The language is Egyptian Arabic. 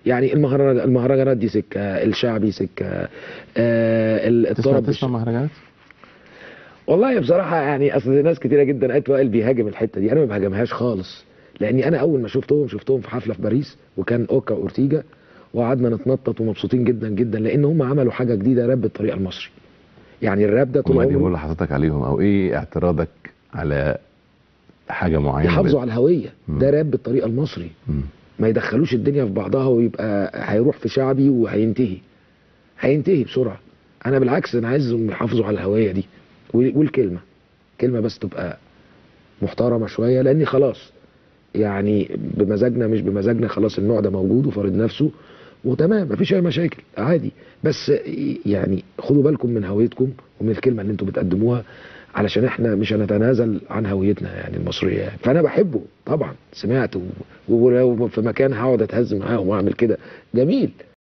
يعني المهرجانات المهرجانات دي سكه الشعبي سكه آه ال- تسمع الطرب تسمع مهرجانات والله بصراحه يعني اصل ناس كتيره جدا قالت وائل بيهاجم الحته دي انا ما بهاجمهاش خالص لاني انا اول ما شفتهم شفتهم في حفله في باريس وكان اوكا واورتيجا وقعدنا نتنطط ومبسوطين جدا جدا لان هم عملوا حاجه جديده راب بالطريقه المصري يعني الراب ده طول هم دي عمره اللي حضرتك عليهم او ايه اعتراضك على حاجه معينه يحافظوا على الهويه مم. ده راب بالطريقه المصري مم. ما يدخلوش الدنيا في بعضها ويبقى هيروح في شعبي وهينتهي هينتهي بسرعه انا بالعكس انا عايزهم يحافظوا على الهويه دي وال- والكلمه كلمه بس تبقى محترمه شويه لاني خلاص يعني بمزاجنا مش بمزاجنا خلاص النوع ده موجود وفارض نفسه وتمام مفيش اي مشاكل عادي بس يعني خدوا بالكم من هويتكم ومن الكلمه اللي انتم بتقدموها علشان احنا مش هنتنازل عن هويتنا يعني المصريه يعني. فانا بحبه طبعا سمعت و- ولو في مكان هقعد اتهز معاهم واعمل كده جميل